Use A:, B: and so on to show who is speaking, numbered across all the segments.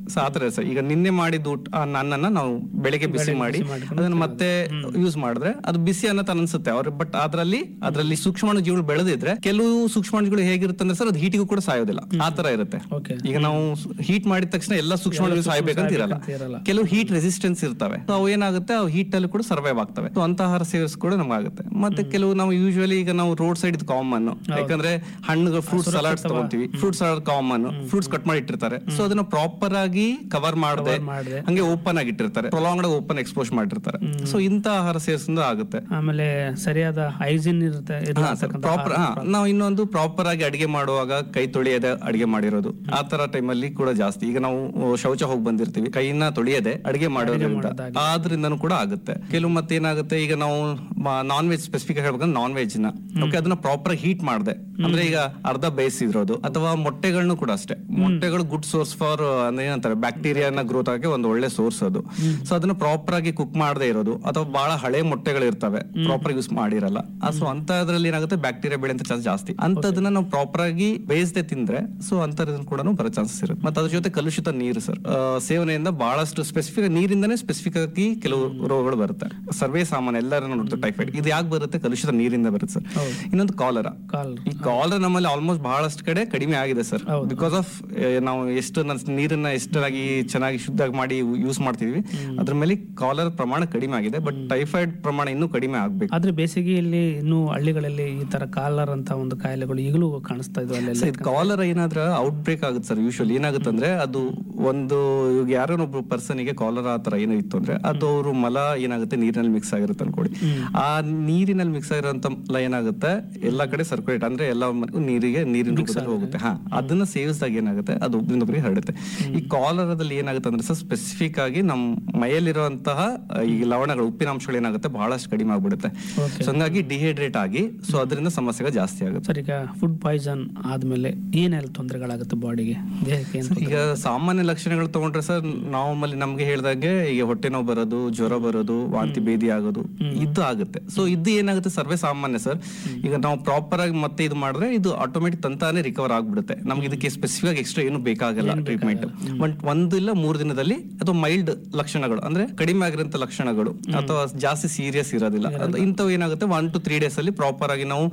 A: so ಆತರ sir ಈಗ ನಿನ್ನೆ ಮಾಡಿದ ಊಟ ಆ ಅನ್ನನ ನಾವು ಬೆಳಿಗ್ಗೆ ಬಿಸಿ ಮಾಡಿ ಅದನ್ನ ಮತ್ತೆ ಯೂಸ್ ಮಾಡಿದ್ರೆ ಅದು ಬಿಸಿ ಅನ್ನತ ಅನ್ಸುತ್ತೆ ಅವ್ರ ಬಟ್ ಅದ್ರಲ್ಲಿ ಅದ್ರಲ್ಲಿ ಸೂಕ್ಷ್ಮಾಣು ಜೀವಿಗಳು ಬೆಳೆದಿದ್ರೆ ಕೆಲವು ಸೂಕ್ಷ್ಮಾಣುಗಳು ಹೇಗಿರುತ್ತೆ ಅಂದ್ರೆ ಸರ್ ಅದು ಹೀಟಿಗೂ ಕೂಡ ಸಾಯೋದಿಲ್ಲ ಆ ತರ ಇರುತ್ತೆ
B: ಓಕೆ
A: ಈಗ ನಾವು ಹೀಟ್ ಮಾಡಿದ ತಕ್ಷಣ ಎಲ್ಲ ಸೂಕ್ಷ್ಮಾಣುಗಳು ಸಾಯ್ಬೇಕಂತ ಇರಲ್ಲ
B: ಇರಲ್ಲ
A: ಕೆಲವು ಹೀಟ್ ರೆಸಿಸ್ಟೆನ್ಸ್ ಇರ್ತವೆ So ಅವು ಏನಾಗುತ್ತೆ ಅವು ಹೀಟ್ ಅಲ್ಲಿ ಕೂಡ ಸರ್ವೈವ್ ಆಗ್ತವೆ So ಅಂತ ಆಹಾರ ಸೇವಿಸ್ ಕೂಡ ನಮಗಾಗುತ್ತೆ ಮತ್ತೆ ಕೆಲವು ನಾವು ಯೂಶುವಲಿ ಈಗ ನಾವು ರೋಡ್ ಸೈಡ್ ಇದು ಕಾಮನ್ ಯಾಕಂದ್ರೆ ಹಣ್ಣು ಫ್ರೂಟ್ ಸಲಾಡ್ಸ್ ತಗೊಂತೀವಿ fruit salad common fruits cut ಮಾಡಿ ಇಟ್ಟಿರ್ತಾರೆ ಸೊ ಅದನ್ನ ಪ್ರಾಪರ್ ಆಗಿ ಕವರ್ ಮಾಡದೆ
B: ಮಾಡಿದೆ
A: ಹಂಗೆ ಓಪನ್ ಆಗಿ ಇಟ್ಟಿರ್ತಾರೆ ಪ್ರೊಲಾಂಗ್ಡ್ ಓಪನ್ ಎಕ್ಸ್ಪೋಸ್ ಮಾಡಿರ್ತಾರೆ ಸೊ ಇಂತ ಆಹಾರ ಸೇವಿಸಿಂದ ಆಗುತ್ತೆ
B: ಆಮೇಲೆ ಸರಿಯಾದ ಹೈಜಿನ್ ಇರುತ್ತೆ ಇರ್ತಕ್ಕಂಥ
A: ಪ್ರಾಪರ್ ನಾವು ಇನ್ನೊಂದು ಪ್ರಾಪರ್ ಆಗಿ ಅಡಿಗೆ ಮಾಡುವಾಗ ಕೈ ತೊಳೆಯದೆ ಅಡಿಗೆ ಮಾಡಿರೋದು ಆ ತರ ಟೈಮಲ್ಲಿ ಕೂಡ ಜಾಸ್ತಿ ಈಗ ನಾವು ಶೌಚ ಹೋಗಿ ಬಂದಿರ್ತೀವಿ ಕೈನ ತೊಳೆಯದೆ ಅಡಿಗೆ ಮಾಡೋದ್ರಿಂದ ಆದ್ರಿಂದನೂ ಕೂಡ ಆಗುತ್ತೆ ಕೆಲವು ಮತ್ತೆ ಏನಾಗುತ್ತೆ ಈಗ ನಾವು ನಾನ್ ವೆಜ್ ಸ್ಪೆಸಿಫಿಕ್ ಹೇಳ್ಬೇಕಂದ್ರೆ ನಾನ್ ವೆಜ್ ನ ಓಕೆ ಅದನ್ನ ಪ್ರಾಪರ್ ಹೀಟ್ ಮಾಡ್ದೆ ಅಂದ್ರೆ ಈಗ ಅರ್ಧ ಬೇಯಿಸಿರೋದು ಅಥವಾ ಮೊಟ್ಟೆಗಳನ್ನು ಕೂಡ ಅಷ್ಟೇ ಮೊಟ್ಟೆಗಳು ಗುಡ್ ಸೋರ್ಸ್ ಫಾರ್ ಅಂದ್ರೆ ಏನಂತಾರೆ ಬ್ಯಾಕ್ಟೀರಿಯಾನ ಗ್ರೋತ್ ಆಗಕ್ಕೆ ಒಂದು ಒಳ್ಳೆ ಸೋರ್ಸ್ ಅದು ಸೊ ಅದನ್ನ ಪ್ರಾಪರ್ ಆಗಿ ಕುಕ್ ಮಾಡದೇ ಇರೋದು ಅಥವಾ ಬಹಳ ಹಳೆ ಮೊಟ್ಟೆಗಳು ಇರ್ತವೆ ಪ್ರಾಪರ್ ಯೂಸ್ ಮಾಡಿರಲ್ಲ ಸೊ ಅಂತದ್ರಲ್ಲಿ ಏನಾಗುತ್ತೆ ಬ್ಯಾಕ್ಟೀರಿಯಾ ಬೆಳೆಯಂತ ಚಾನ್ಸ್ ಜಾಸ್ತಿ ಅಂತದನ್ನ ನಾವು ಪ್ರಾಪರ್ ಆಗಿ ಬೇಯಿಸದೆ ತಿಂದ್ರೆ ಸೊ ಅಂತದ್ರಲ್ಲಿ ಕೂಡ ಬರೋ ಚಾನ್ಸಸ್ ಇರುತ್ತೆ ಮತ್ತೆ ಅದ್ರ ಜೊತೆ ಕಲುಷಿತ ನೀರು ಸರ್ ಸೇವನೆಯಿಂದ ಬಹಳಷ್ಟು ಸ್ಪೆಸಿಫಿಕ್ ನೀರಿಂದನೇ ಸ್ಪೆಸಿಫಿಕ್ ಆಗಿ ಕೆಲವು ರೋಗಗಳು ಬರುತ್ತೆ ಸರ್ವೇ ಸಾಮಾನ್ಯ ಎಲ್ಲರೂ ನೋಡ್ತಾರೆ ಟೈಫಾಯ್ಡ್ ಇದು ಯಾಕೆ ಬರುತ್ತೆ ಕಲುಷಿತ ನೀರಿಂದ ಬರುತ್ತೆ ಸರ್ ಇನ್ನೊಂದು ಕಾಲರ
B: ಕಾಲ್
A: ಈ ಕಾಲರ್ ನಮ್ಮಲ್ಲಿ ಆಲ್ಮೋಸ್ಟ್ ಬಹಳಷ್ಟು ಕಡೆ ಕಡಿಮೆ ಆಗಿದೆ ಸರ್ ಬಿಕಾಸ್ ಆಫ್ ನಾವು ಎಷ್ಟು ನ- ನೀರನ್ನ ಎಷ್ಟಾಗಿ ಚೆನ್ನಾಗಿ ಶುದ್ಧ ಮಾಡಿ ಯೂಸ್ ಮಾಡ್ತಿದ್ವಿ ಅದ್ರ ಮೇಲೆ ಕಾಲರ್ ಪ್ರಮಾಣ ಕಡಿಮೆ ಆಗಿದೆ ಬಟ್ ಟೈಫಾಯ್ಡ್ ಪ್ರಮಾಣ ಇನ್ನೂ ಕಡಿಮೆ ಆಗ್ಬೇಕು
B: ಆದ್ರೆ ಬೇಸಿಗೆಯಲ್ಲಿ ಇನ್ನೂ ಹಳ್ಳಿಗಳಲ್ಲಿ ಈ ತರ ಕಾಲರ್ ಅಂತ ಒಂದು ಕಾಯಿಲೆಗಳು ಈಗಲೂ ಕಾಣಿಸ್ತಾ ಇದ್ವು ಅಲ್ಲೆಲ್ಲ
A: ಕಾಲರ್ ಏನಾದ್ರೆ ಔಟ್ ಬ್ರೇಕ್ ಆಗುತ್ತೆ ಸರ್ ಯೂಶುವಲಿ ಏನಾಗುತ್ತೆ ಅಂದ್ರೆ ಅದು ಒಂದು ಇವಾಗ ಯಾರೋ ಒಬ್ರು ಪರ್ಸನ್ ಗೆ ಕಾಲರ್ ಆ ತರ ಏನೋ ಇತ್ತು ಅಂದ್ರೆ ಅದು ಅವರು ಮಲ ಏನಾಗುತ್ತೆ ನೀರಿನಲ್ಲಿ ಮಿಕ್ಸ್ ಆಗಿರುತ್ತೆ ಅನ್ಕೊಡಿ ಆ ನೀರಿನಲ್ಲಿ ಮಿಕ್ಸ್ ಆಗಿರೋಂತ ಮಲ ಏನಾಗುತ್ತೆ ಎಲ್ಲಾ ಕಡೆ ಸರ್ಕ್ಯುಲೇಟ್ ಅಂದ್ರೆ ಎಲ್ಲ ಮನೆಗೂ ನೀರಿಗೆ ನೀರಿನ ರೂಪದಲ್ಲಿ ಹೋಗುತ್ತೆ ಹಾ ಅದನ್ನ ಸೇವಿಸಿದಾಗ ಏನಾಗುತ್ತೆ ಅದು ಒಬ್ಬರಿಂದ ಒಬ್ಬರಿಗೆ ಹರಡುತ್ತೆ ಈ ಕಾಲರದಲ್ಲಿ ಏನಾಗುತ್ತೆ ಅಂದ್ರೆ ಸರ್ ಸ್ಪೆಸಿಫಿಕ್ ಆಗಿ ನಮ್ಮ ಮೈಯಲ್ಲಿರುವಂತಹ ಈ ಲವಣಗಳು ಉಪ್ಪಿನಾಂಶಗಳು ಏನಾಗುತ್ತೆ ಬಹಳಷ್ಟು ಕಡಿಮೆ ಆಗ್ಬಿಡುತ್ತೆ ಸೊ ಹಂಗಾಗಿ ಡಿಹೈಡ್ರೇಟ್ ಆಗಿ ಸೊ ಅದರಿಂದ ಸಮಸ್ಯೆಗಳು ಜಾಸ್ತಿ ಆಗುತ್ತೆ
B: ಸರ್ ಈಗ ಫುಡ್ ಪಾಯ್ಸನ್ ಆದ್ಮೇಲೆ ಏನೆಲ್ಲ ತೊಂದರೆಗಳಾಗುತ್ತೆ ಬಾಡಿಗೆ ದೇಹಕ್ಕೆ ಏನು
A: ಈಗ ಸಾಮಾನ್ಯ ಲಕ್ಷಣಗಳು ತಗೊಂಡ್ರೆ ಸರ್ ನಾರ್ಮಲಿ ನಮ್ಗೆ ಹೇಳ್ದಂಗೆ ಈಗ ಹೊಟ್ಟೆ ನೋವು ಬರೋದು ಜ್ವರ ಬರೋದು ವಾಂತಿ ಭೇದಿ ಆಗೋದು ಇದು ಆಗುತ್ತೆ ಸೊ ಇದು ಏನಾಗುತ್ತೆ ಸರ್ವೇ ಸಾಮಾನ್ಯ ಸರ್ ಈಗ ನಾವು ಪ್ರಾಪರ್ ಆಗಿ ಮತ್ತೆ ಇದು ಮಾಡಿದ್ರೆ ಇದು ಆಟೋಮೆಟಿಕ್ ತಂತಾನೆ ರಿಕವರ್ ಆಗ್ಬಿಡುತ್ತೆ ನಮ್ಗೆ ಇದಕ್ಕೆ ಸ್ಪೆಸಿಫಿಕ್ ಆಗಿ ಎಕ್ಸ್ಟ್ರಾ ಏನು ಬೇಕಾಗಲ್ಲ ಟ್ರೀಟ್ಮೆಂಟ್ ಬಟ್ ಒಂದು ಇಲ್ಲ ಮೂರು ದಿನದಲ್ಲಿ ಅಥವಾ ಮೈಲ್ಡ್ ಲಕ್ಷಣಗಳು ಅಂದ್ರೆ ಕಡಿಮೆ ಆಗಿರೋಂಥ ಲಕ್ಷಣಗಳು ಅಥವಾ ಜಾಸ್ತಿ ಸೀರಿಯಸ್ ಇರೋದಿಲ್ಲ ಅದು ಇಂಥವು ಏನಾಗುತ್ತೆ ಒನ್ ಟು ತ್ರೀ ಡೇಸ್ ಅಲ್ಲಿ ಪ್ರಾಪರ್ ಆಗಿ ನಾವು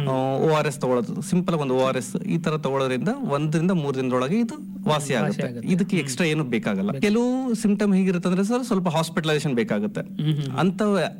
A: ಓ ಆರ್ ಎಸ್ ತಗೊಳ್ಳೋದು ಸಿಂಪಲ್ ಒಂದು ಓ ಆರ್ ಎಸ್ ಈ ತರ ತಗೊಳ್ಳೋದ್ರಿಂದ ಒಂದರಿಂದ ಮೂರು ದಿನದೊಳಗೆ ಇದು ವಾಸಿ ಆಗುತ್ತೆ ಇದಕ್ಕೆ ಎಕ್ಸ್ಟ್ರಾ ಏನು ಬೇಕಾಗಲ್ಲ ಕೆಲವು ಸಿಂಪ್ಟಮ್ ಹೇಗಿರುತ್ತೆ ಅಂದ್ರೆ ಸರ್ ಸ್ವಲ್ಪ ಹಾಸ್ಪಿಟಲೈಸೇಷನ್ ಬೇಕಾಗುತ್ತೆ ಅಂತ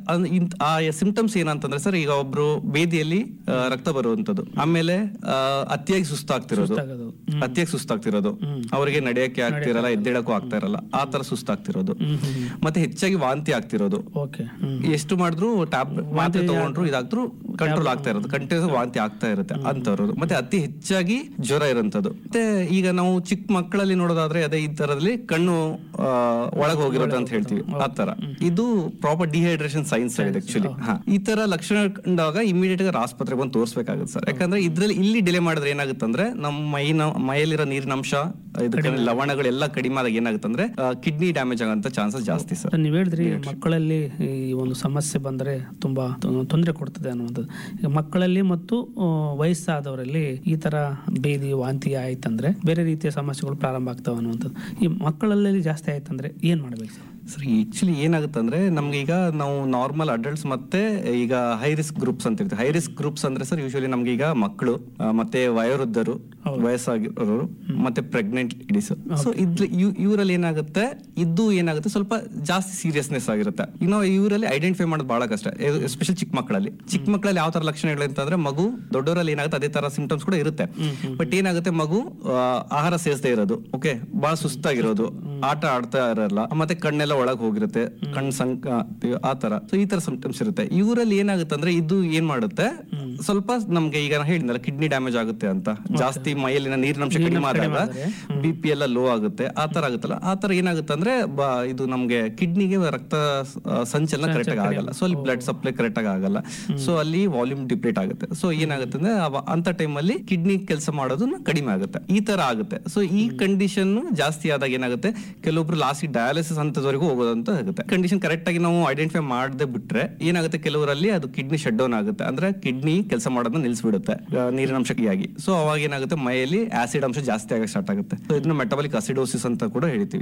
A: ಆ ಸಿಂಪ್ಟಮ್ಸ್ ಏನಂತಂದ್ರೆ ಸರ್ ಈಗ ಒಬ್ರು ಬೇದಿಯಲ್ಲಿ ಆ, ರಕ್ತ ಬರುವಂತದ್ದು ಆಮೇಲೆ ಆ, ಅತಿಯಾಗಿ ಸುಸ್ತಾಗ್ತಿರೋದು
B: ಆಗೋದು
A: ಅತಿಯಾಗಿ ಸುಸ್ತಾಗ್ತಿರೋದು ಅವರಿಗೆ ನಡೆಯಕ್ಕೆ ಆಗ್ತಿರಲ್ಲ ಎದ್ದೇಳಕ್ಕೂ ಆಗ್ತಾ ಇರಲ್ಲ ಆ ತರ ಸುಸ್ತಾಗ್ತಿರೋದು ಮತ್ತೆ ಹೆಚ್ಚಾಗಿ ವಾಂತಿ ಆಗ್ತಿರೋದು
B: ಓಕೆ ಹ್ಮ್
A: ಎಷ್ಟು ಮಾಡಿದ್ರು ಟ್ಯಾಬ್ ಮಾತ್ರೆ ತಗೊಂಡ್ರು ಇದಾಗ್ತರು ಕಂಟ್ರೋಲ್ ಆಗ್ತಾ ಇರೋದು ಕಂಟಿನ್ಯೂಸ್ ವಾಂತಿ ಆಗ್ತಾ ಇರುತ್ತೆ ಅಂತವ್ರದ್ದು ಮತ್ತೆ ಅತಿ ಹೆಚ್ಚಾಗಿ ಜ್ವರ ಇರೋಂಥದ್ದು ಮತ್ತೆ ಈಗ ನಾವು ಚಿಕ್ಕ ಮಕ್ಕಳಲ್ಲಿ ನೋಡೋದಾದ್ರೆ ಅದೇ ಈ ತರದಲ್ಲಿ ಕಣ್ಣು ಆ, ಒಳಗ್ ಹೋಗಿರೋದು ಅಂತ ಹೇಳ್ತೀವಿ ಆ ತರ ಇದು ಪ್ರಾಪರ್ ಡಿಹೈಡ್ರೇಷನ್ ಸೈನ್ಸ್ ಆಗಿದೆ ಆಕ್ಚುಲಿ ಹಾ ಈ ತರ ಲಕ್ಷಣ ಕಂಡಾಗ ಇಮಿಡಿಯೇಟ್ ಆಗಿ ಆಸ್ಪತ್ರೆಗೆ ಬಂದು ತೋರಿಸ್ಬೇಕಾಗುತ್ತೆ ಸರ್ ಯಾಕಂದ್ರೆ ಇದ್ರಲ್ಲಿ ಇಲ್ಲಿ ಡಿಲೇ ಮಾಡಿದ್ರೆ ಏನಾಗುತ್ತೆ ಅಂದ್ರೆ ನಮ್ಮ ಮೈನ ಮೈಯಲ್ಲಿರೋ ನೀರಿನ ಅಂಶ ಇದಕ್ಕೆ ಲವಣಗಳೆಲ್ಲ ಕಡಿಮೆ ಆದಾಗ ಏನಾಗುತ್ತೆ ಅಂದ್ರೆ ಕಿಡ್ನಿ ಡ್ಯಾಮೇಜ್ ಆಗಂತ ಚಾನ್ಸಸ್ ಜಾಸ್ತಿ ಸರ್
B: ಸರ್ ನೀವು ಹೇಳಿದ್ರಿ ಮಕ್ಕಳಲ್ಲಿ ಈ ಒಂದು ಸಮಸ್ಯೆ ಬಂದರೆ ತುಂಬಾ ತೊ- ತೊಂದರೆ ಕೊಡ್ತದೆ ಅನ್ನುವಂಥದ್ದು ಈಗ ಮಕ್ಕಳಲ್ಲಿ ಮತ್ತು ಆ, ವಯಸ್ಸಾದವರಲ್ಲಿ ಈ ತರ ಬೇದಿ ವಾಂತಿ ಆಯ್ತಂದ್ರೆ ಬೇರೆ ರೀತಿಯ ಸಮಸ್ಯೆಗಳು ಪ್ರಾರಂಭ ಆಗ್ತಾವೆ ಅನ್ನುವಂಥದ್ದು ಈ ಮಕ್ಕಳಲ್ಲಿ ಜಾಸ್ತಿ ಆಯ್ತಂದ್ರೆ ಏನ್ ಮಾಡ್ಬೇಕು ಸರ್
A: ಸರ್ ಆಕ್ಚುಲಿ ಏನಾಗುತ್ತೆ ಅಂದ್ರೆ ನಮ್ಗೆ ಈಗ ನಾವು ನಾರ್ಮಲ್ ಅಡಲ್ಟ್ಸ್ ಮತ್ತೆ ಈಗ ಹೈ ರಿಸ್ಕ್ ಗ್ರೂಪ್ಸ್ ಅಂತ ಇರ್ತೀವಿ ಹೈ ರಿಸ್ಕ್ ಗ್ರೂಪ್ಸ್ ಅಂದ್ರೆ ಸರ್ ಯೂಶಲಿ ನಮ್ಗೆ ಈಗ ಮಕ್ಕಳು ಆ, ಮತ್ತೆ ವಯೋವೃದ್ಧರು ವಯಸ್ಸಾಗಿರೋರು ಮತ್ತೆ ಪ್ರೆಗ್ನೆಂಟ್ ಲೇಡೀಸ್ ಸೊ ಇದ್ರ ಇವರಲ್ಲಿ ಏನಾಗುತ್ತೆ ಇದು ಏನಾಗುತ್ತೆ ಸ್ವಲ್ಪ ಜಾಸ್ತಿ ಸೀರಿಯಸ್ನೆಸ್ ಆಗಿರುತ್ತೆ ಇನ್ನು ಇವರಲ್ಲಿ ಐಡೆಂಟಿಫೈ ಮಾಡೋದು ಬಹಳ ಕಷ್ಟ ಎಸ್ಪೆಷಲ್ ಚಿಕ್ಕ ಮಕ್ಕಳಲ್ಲಿ ಚಿಕ್ಕ ಮಕ್ಕಳಲ್ಲಿ ಯಾವ ತರ ಲಕ್ಷಣಗಳು ಅಂತಂದ್ರೆ ಮಗು ದೊಡ್ಡವರಲ್ಲಿ ಏನಾಗುತ್ತೆ ಅದೇ ತರ ಸಿಂಪ್ಟಮ್ಸ್ ಕೂಡ ಇರುತ್ತೆ ಬಟ್ ಏನಾಗುತ್ತೆ ಮಗು ಆ, ಆಹಾರ ಸೇರಿಸದೇ ಇರೋದು ಓಕೆ ಬಹಳ ಸುಸ್ತಾಗಿರೋದು ಆಟ ಆಡ್ತಾ ಇರಲ್ಲ ಮತ್ತೆ ಕಣ್ಣೆಲ್ಲ ಒಳಗ್ ಹೋಗಿರುತ್ತೆ ಕಣ್ ಸಂಕ ಆ ತರ ಸೊ ಈ ತರ ಸಿಂಪ್ಟಮ್ಸ್ ಇರುತ್ತೆ ಇವರಲ್ಲಿ ಏನಾಗುತ್ತೆ ಅಂದ್ರೆ ಇದು ಏನ್ ಮಾಡುತ್ತೆ ಸ್ವಲ್ಪ ನಮ್ಗೆ ಈಗ ನಾ ಹೇಳಿದ್ನಲ್ಲ ಕಿಡ್ನಿ ಡ್ಯಾಮೇಜ್ ಆಗುತ್ತೆ ಅಂತ ಜಾಸ್ತಿ ಮೈಯಲ್ಲಿನ ನೀರಿನಂಶ ಕಡಿಮೆ ಆದಾಗ ಬಿ ಪಿ ಎಲ್ಲ ಲೋ ಆಗುತ್ತೆ ಆ ತರ ಆಗುತ್ತಲ್ಲ ಆ ತರ ಏನಾಗುತ್ತೆ ಅಂದ್ರೆ ಬ- ಇದು ನಮ್ಗೆ ಕಿಡ್ನಿಗೆ ರಕ್ತ ಆ, ಸಂಚಲನ ಕರೆಕ್ಟ್ ಆಗಿ ಆಗಲ್ಲ ಸೊ ಅಲ್ಲಿ ಬ್ಲಡ್ ಸಪ್ಲೈ ಕರೆಕ್ಟ್ ಆಗಿ ಆಗಲ್ಲ ಸೊ ಅಲ್ಲಿ ವಾಲ್ಯೂಮ್ ಡಿಪ್ಲೀಟ್ ಆಗುತ್ತೆ ಸೊ ಏನಾಗುತ್ತೆ ಅಂದ್ರೆ ಅವ- ಅಂತ ಟೈಮಲ್ಲಿ ಕಿಡ್ನಿ ಕೆಲಸ ಮಾಡೋದು ಕಡಿಮೆ ಆಗುತ್ತೆ ಈ ತರ ಆಗುತ್ತೆ ಸೊ ಈ ಕಂಡೀಷನ್ ಜಾಸ್ತಿ ಆದಾಗ ಏನಾಗುತ್ತೆ ಕೆಲವೊಬ್ರು ಲಾಸ್ಟ್ ಡಯಾಲಿಸಿಸ್ ಹಂತದವರೆಗೂ ಹೋಗೋದಂತ ಆಗುತ್ತೆ ಕಂಡೀಷನ್ ಕರೆಕ್ಟ್ ಆಗಿ ನಾವು ಐಡೆಂಟಿಫೈ ಮಾಡದೆ ಬಿಟ್ರೆ ಏನಾಗುತ್ತೆ ಕೆಲವರಲ್ಲಿ ಅದು ಕಿಡ್ನಿ ಶಟ್ ಡೌನ್ ಆಗುತ್ತೆ ಅಂದ್ರೆ ಕಿಡ್ನಿ ಕೆಲಸ ಮಾಡೋದನ್ನ ನಿಲ್ಲಿಸ್ಬಿಡುತ್ತೆ ಆ, ನೀರಿನ ಅಂಶಕ್ಕಾಗಿ ಸೊ ಅವಾಗ ಏನಾಗುತ್ತೆ ಮೈಯಲ್ಲಿ ಆಸಿಡ್ ಅಂಶ ಜಾಸ್ತಿ ಆಗಕ್ಕೆ ಸ್ಟಾರ್ಟ್ ಆಗುತ್ತೆ ಸೊ ಇದನ್ನ ಮೆಟಬಾಲಿಕ್ ಅಸಿಡೋಸಿಸ್ ಅಂತ ಕೂಡ ಹೇಳ್ತೀವಿ